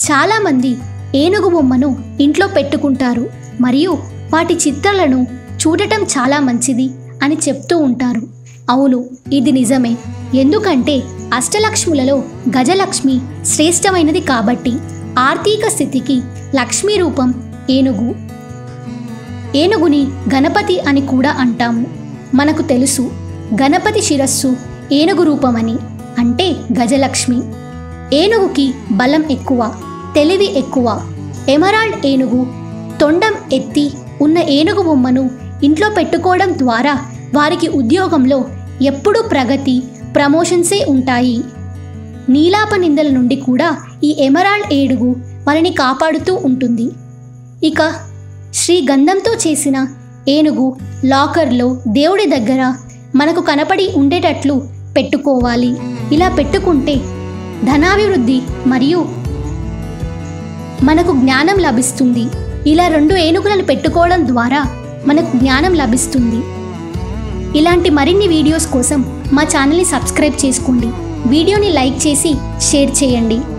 చాలామంది ఏనుగు బొమ్మను ఇంట్లో పెట్టుకుంటారు మరియు వాటి చిత్రాలను చూడటం చాలా మంచిది అని చెప్తూ ఉంటారు అవును ఇది నిజమే ఎందుకంటే అష్టలక్ష్ములలో గజలక్ష్మి శ్రేష్టమైనది కాబట్టి ఆర్థిక స్థితికి లక్ష్మీ రూపం ఏనుగు ఏనుగుని గణపతి అని కూడా అంటాము మనకు తెలుసు గణపతి శిరస్సు ఏనుగు రూపమని అంటే గజలక్ష్మి ఏనుగుకి బలం ఎక్కువ తెలివి ఎక్కువ ఎమరాల్డ్ ఏనుగు తొండం ఎత్తి ఉన్న ఏనుగు బొమ్మను ఇంట్లో పెట్టుకోవడం ద్వారా వారికి ఉద్యోగంలో ఎప్పుడూ ప్రగతి ప్రమోషన్సే ఉంటాయి నీలాప నిందల నుండి కూడా ఈ ఎమరాల్డ్ ఏడుగు వారిని కాపాడుతూ ఉంటుంది ఇక శ్రీ గంధంతో చేసిన ఏనుగు లాకర్లో దేవుడి దగ్గర మనకు కనపడి ఉండేటట్లు పెట్టుకోవాలి ఇలా పెట్టుకుంటే ధనాభివృద్ధి మరియు మనకు జ్ఞానం లభిస్తుంది ఇలా రెండు ఏనుగులను పెట్టుకోవడం ద్వారా మనకు జ్ఞానం లభిస్తుంది ఇలాంటి మరిన్ని వీడియోస్ కోసం మా ఛానల్ని సబ్స్క్రైబ్ చేసుకోండి వీడియోని లైక్ చేసి షేర్ చేయండి